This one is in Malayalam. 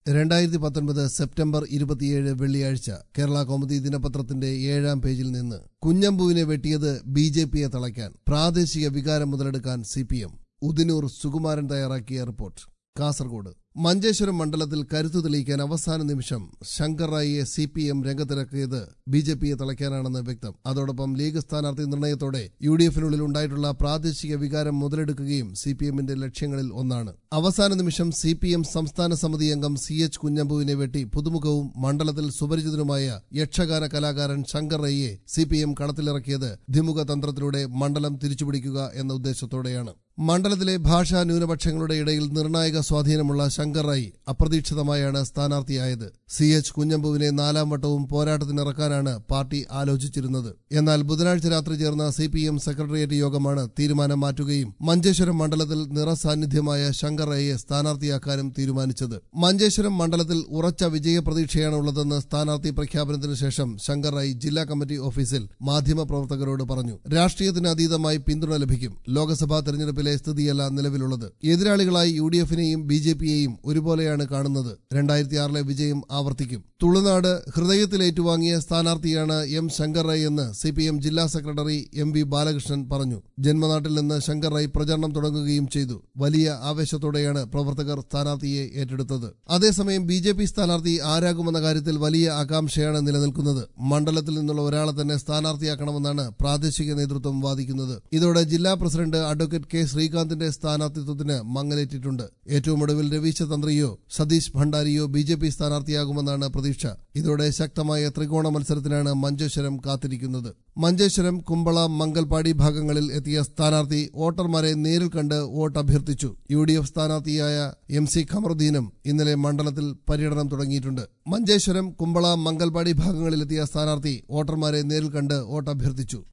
രണ്ടായിരത്തി പത്തൊൻപത് സെപ്റ്റംബർ ഇരുപത്തിയേഴ് വെള്ളിയാഴ്ച കേരള കൗമുദി ദിനപത്രത്തിന്റെ ഏഴാം പേജിൽ നിന്ന് കുഞ്ഞമ്പുവിനെ വെട്ടിയത് ബി ജെ പിയെ തളയ്ക്കാൻ പ്രാദേശിക വികാരം മുതലെടുക്കാൻ C P M Udinur Sukumaran തയ്യാറാക്കിയ റിപ്പോർട്ട് കാസർഗോഡ് മഞ്ചേശ്വരം മണ്ഡലത്തിൽ കരുത്തു തെളിയിക്കാൻ അവസാന നിമിഷം ശങ്കർ റായിയെ സി പി എം രംഗത്തിറക്കിയത് ബി ജെ പിയെ തളയ്ക്കാനാണെന്ന് വ്യക്തം അതോടൊപ്പം ലീഗ് സ്ഥാനാർത്ഥി നിർണയത്തോടെ യു ഡി എഫിനുള്ളിൽ ഉണ്ടായിട്ടുള്ള പ്രാദേശിക വികാരം മുതലെടുക്കുകയും സി പി എമ്മിന്റെ ലക്ഷ്യങ്ങളിൽ ഒന്നാണ് അവസാന നിമിഷം സി പി എം സംസ്ഥാന സമിതി അംഗം സി എച്ച് കുഞ്ഞമ്പുവിനെ വെട്ടി പുതുമുഖവും മണ്ഡലത്തിൽ സുപരിചിതനുമായ യക്ഷഗാന കലാകാരൻ ശങ്കർ റയ്യെ സി പി എം കളത്തിലിറക്കിയത് ദ്വിമുഖ തന്ത്രത്തിലൂടെ മണ്ഡലം തിരിച്ചുപിടിക്കുക എന്ന ഉദ്ദേശത്തോടെയാണ് മണ്ഡലത്തിലെ ഭാഷാ ന്യൂനപക്ഷങ്ങളുടെ ഇടയിൽ നിർണായക സ്വാധീനമുള്ള ശങ്കർ റായി അപ്രതീക്ഷിതമായാണ് സ്ഥാനാർത്ഥിയായത് സി എച്ച് കുഞ്ഞമ്പുവിനെ നാലാം വട്ടവും പോരാട്ടത്തിനിറക്കാനാണ് പാർട്ടി ആലോചിച്ചിരുന്നത് എന്നാൽ ബുധനാഴ്ച രാത്രി ചേർന്ന സി പി എം സെക്രട്ടേറിയറ്റ് യോഗമാണ് തീരുമാനം മാറ്റുകയും മഞ്ചേശ്വരം മണ്ഡലത്തിൽ നിറസാന്നിധ്യമായ ശങ്കർ റയ്യെ സ്ഥാനാർത്ഥിയാക്കാനും തീരുമാനിച്ചത് മഞ്ചേശ്വരം മണ്ഡലത്തിൽ ഉറച്ച വിജയപ്രതീക്ഷയാണ് ഉള്ളതെന്ന് സ്ഥാനാർത്ഥി പ്രഖ്യാപനത്തിന് ശേഷം ശങ്കർ റായി ജില്ലാ കമ്മിറ്റി ഓഫീസിൽ മാധ്യമപ്രവർത്തകരോട് പറഞ്ഞു രാഷ്ട്രീയത്തിന് അതീതമായി പിന്തുണ ലഭിക്കും ലോക്സഭാ തെരഞ്ഞെടുപ്പിലെ സ്ഥിതിയല്ല നിലവിലുള്ളത് എതിരാളികളായി യു ഡി എഫിനെയും ബി ജെ പിയെയും ഒരുപോലെയാണ് കാണുന്നത് രണ്ടായിരത്തി ആറിലെ വിജയം ആവർത്തിക്കും തുളുനാട് ഹൃദയത്തിലേറ്റുവാങ്ങിയ സ്ഥാനാർത്ഥിയാണ് എം ശങ്കർ റൈ എന്ന് സി പി എം ജില്ലാ സെക്രട്ടറി എം വി ബാലകൃഷ്ണൻ പറഞ്ഞു ജന്മനാട്ടിൽ നിന്ന് ശങ്കർ റൈ പ്രചരണം തുടങ്ങുകയും ചെയ്തു വലിയ ആവേശത്തോടെയാണ് പ്രവർത്തകർ സ്ഥാനാർത്ഥിയെ ഏറ്റെടുത്തത് അതേസമയം ബി ജെ പി സ്ഥാനാർത്ഥി ആരാകുമെന്ന കാര്യത്തിൽ വലിയ ആകാംക്ഷയാണ് നിലനിൽക്കുന്നത് മണ്ഡലത്തിൽ നിന്നുള്ള ഒരാളെ തന്നെ സ്ഥാനാർത്ഥിയാക്കണമെന്നാണ് പ്രാദേശിക നേതൃത്വം വാദിക്കുന്നത് ഇതോടെ ജില്ലാ പ്രസിഡന്റ് അഡ്വക്കേറ്റ് കെ ശ്രീകാന്തിന്റെ സ്ഥാനാർത്ഥിത്വത്തിന് മങ്ങലേറ്റിട്ടുണ്ട് ഏറ്റവും ഒടുവിൽ രവീശ തന്ത്രിയോ സതീഷ് ഭണ്ഡാരിയോ ബി ജെ പി സ്ഥാനാർത്ഥിയാകുമെന്നാണ് പ്രതീക്ഷ ഇതോടെ ശക്തമായ ത്രികോണ മത്സരത്തിനാണ് മഞ്ചേശ്വരം കാത്തിരിക്കുന്നത് മഞ്ചേശ്വരം കുമ്പള മംഗൽപാടി ഭാഗങ്ങളിൽ എത്തിയ സ്ഥാനാർത്ഥി വോട്ടർമാരെ നേരിൽ കണ്ട് വോട്ട് അഭ്യർത്ഥിച്ചു യു ഡി എഫ് സ്ഥാനാർത്ഥിയായ എം സി ഖമറുദ്ദീനും ഇന്നലെ മണ്ഡലത്തിൽ പര്യടനം തുടങ്ങിയിട്ടുണ്ട് മഞ്ചേശ്വരം കുമ്പള മംഗൽപാടി ഭാഗങ്ങളിലെത്തിയ സ്ഥാനാർത്ഥി വോട്ടർമാരെ നേരിൽ കണ്ട് വോട്ട് അഭ്യർത്ഥിച്ചു